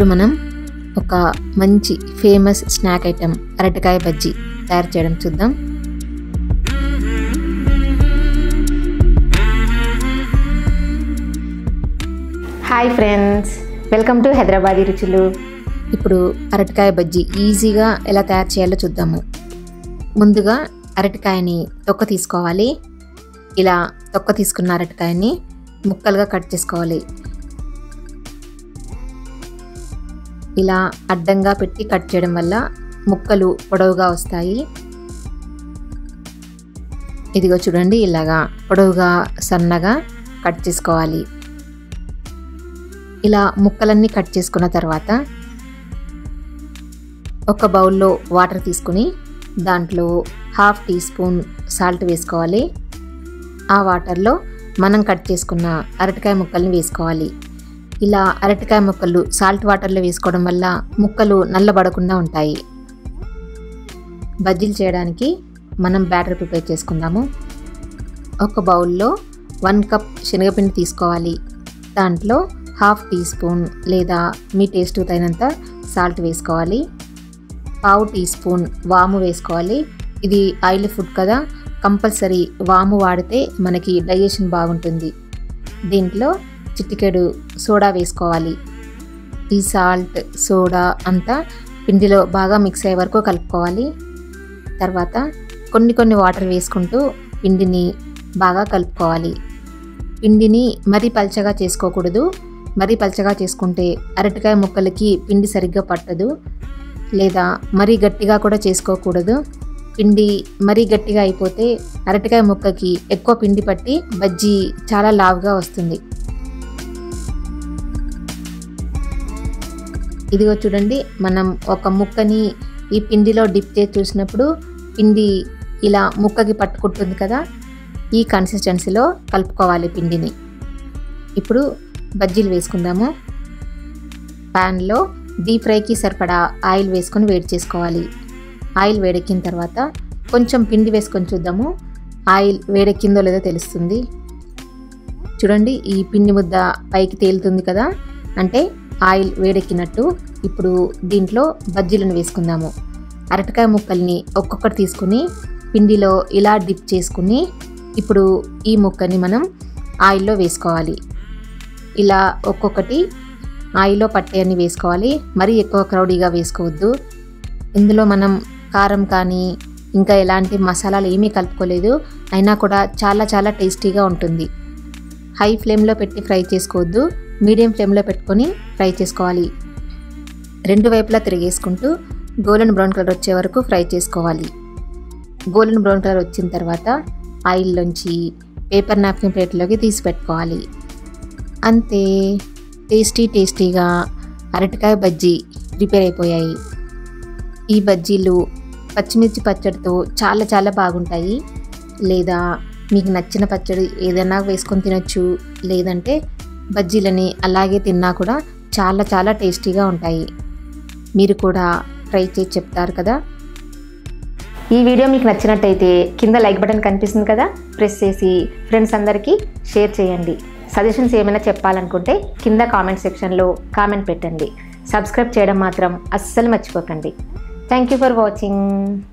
ఇప్పుడు మనం ఒక మంచి ఫేమస్ స్నాక్ ఐటెం అరటికాయ బజ్జీ తయారు చేయడం చూద్దాం hi friends welcome to Hyderabadi రుచులు ఇప్పుడు అరటికాయ బజ్జీ ఈజీగా ఎలా తయారు చేయాలో చూద్దాము ముందుగా అరటికాయని తొక్క తీసుకోవాలి ఇలా తొక్క తీసుకున్న అరటికాయని ముక్కలుగా కట్ చేసుకోవాలి ఇలా అడ్డంగా పెట్టి కట్ చేయడం వల్ల ముక్కలు పొడవుగా వస్తాయి ఇదిగో చూడండి ఇలాగా పొడవుగా సన్నగా కట్ చేసుకోవాలి ఇలా ముక్కలన్నీ కట్ చేసుకున్న తర్వాత ఒక బౌల్లో వాటర్ తీసుకుని దాంట్లో హాఫ్ టీ స్పూన్ సాల్ట్ వేసుకోవాలి ఆ వాటర్లో మనం కట్ చేసుకున్న అరటికాయ ముక్కల్ని వేసుకోవాలి ఇలా అరటికాయ ముక్కలు సాల్ట్ వాటర్లో వేసుకోవడం వల్ల ముక్కలు నల్లబడకుండా ఉంటాయి బజ్జీలు చేయడానికి మనం బ్యాటర్ ప్రిపేర్ చేసుకుందాము ఒక బౌల్లో వన్ కప్ శనగపిండి తీసుకోవాలి దాంట్లో హాఫ్ టీ స్పూన్ లేదా మీ టేస్ట్ తగినంత సాల్ట్ వేసుకోవాలి పావు టీ స్పూన్ వాము వేసుకోవాలి ఇది ఆయిల్ ఫుడ్ కదా కంపల్సరీ వాము వాడితే మనకి డైజెషన్ బాగుంటుంది దీంట్లో చిటికెడు సోడా వేసుకోవాలి ఈ సాల్ట్ సోడా అంతా పిండిలో బాగా మిక్స్ అయ్యే వరకు కలుపుకోవాలి తర్వాత కొన్ని కొన్ని వాటర్ వేసుకుంటూ పిండిని బాగా కలుపుకోవాలి పిండిని మరీ పల్చగా చేసుకోకూడదు మరీ పల్చగా చేసుకుంటే అరటికాయ ముక్కలకి పిండి సరిగ్గా పట్టదు లేదా మరీ గట్టిగా కూడా చేసుకోకూడదు పిండి మరీ గట్టిగా అయిపోతే అరటికాయ ముక్కకి ఎక్కువ పిండి పట్టి బజ్జీ చాలా లావుగా వస్తుంది ఇదిగో చూడండి మనం ఒక ముక్కని ఈ పిండిలో డిప్ చేసి చూసినప్పుడు పిండి ఇలా ముక్కకి పట్టుకుంటుంది కదా ఈ కన్సిస్టెన్సీలో కలుపుకోవాలి పిండిని ఇప్పుడు బజ్జీలు వేసుకుందాము ప్యాన్లో డీప్ ఫ్రైకి సరిపడా ఆయిల్ వేసుకొని వేడి చేసుకోవాలి ఆయిల్ వేడెక్కిన తర్వాత కొంచెం పిండి వేసుకొని చూద్దాము ఆయిల్ వేడెక్కిందో లేదో తెలుస్తుంది చూడండి ఈ పిండి ముద్ద పైకి తేలుతుంది కదా అంటే ఆయిల్ వేడెక్కినట్టు ఇప్పుడు దీంట్లో బజ్జీలను వేసుకుందాము అరటికాయ ముక్కల్ని ఒక్కొక్కటి తీసుకుని పిండిలో ఇలా డిప్ చేసుకుని ఇప్పుడు ఈ ముక్కని మనం ఆయిల్లో వేసుకోవాలి ఇలా ఒక్కొక్కటి ఆయిల్లో పట్టే అని వేసుకోవాలి మరీ ఎక్కువ క్రౌడీగా వేసుకోవద్దు ఇందులో మనం కారం కానీ ఇంకా ఎలాంటి మసాలాలు ఏమీ కలుపుకోలేదు అయినా కూడా చాలా చాలా టేస్టీగా ఉంటుంది హై ఫ్లేమ్లో పెట్టి ఫ్రై చేసుకోవద్దు మీడియం ఫ్లేమ్లో పెట్టుకొని ఫ్రై చేసుకోవాలి రెండు వైపులా తిరిగేసుకుంటూ గోల్డెన్ బ్రౌన్ కలర్ వచ్చే వరకు ఫ్రై చేసుకోవాలి గోల్డెన్ బ్రౌన్ కలర్ వచ్చిన తర్వాత ఆయిల్లోంచి పేపర్ నాప్కిన్ ప్లేట్లోకి తీసి పెట్టుకోవాలి అంతే టేస్టీ టేస్టీగా అరటికాయ బజ్జీ ప్రిపేర్ అయిపోయాయి ఈ బజ్జీలు పచ్చిమిర్చి పచ్చడితో చాలా చాలా బాగుంటాయి లేదా మీకు నచ్చిన పచ్చడి ఏదైనా వేసుకొని తినొచ్చు లేదంటే బజ్జీలని అలాగే తిన్నా కూడా చాలా చాలా టేస్టీగా ఉంటాయి మీరు కూడా ట్రై చేసి చెప్తారు కదా ఈ వీడియో మీకు నచ్చినట్టయితే కింద లైక్ బటన్ కనిపిస్తుంది కదా ప్రెస్ చేసి ఫ్రెండ్స్ అందరికీ షేర్ చేయండి సజెషన్స్ ఏమైనా చెప్పాలనుకుంటే కింద కామెంట్ సెక్షన్లో కామెంట్ పెట్టండి సబ్స్క్రైబ్ చేయడం మాత్రం అస్సలు మర్చిపోకండి థ్యాంక్ యూ ఫర్ వాచింగ్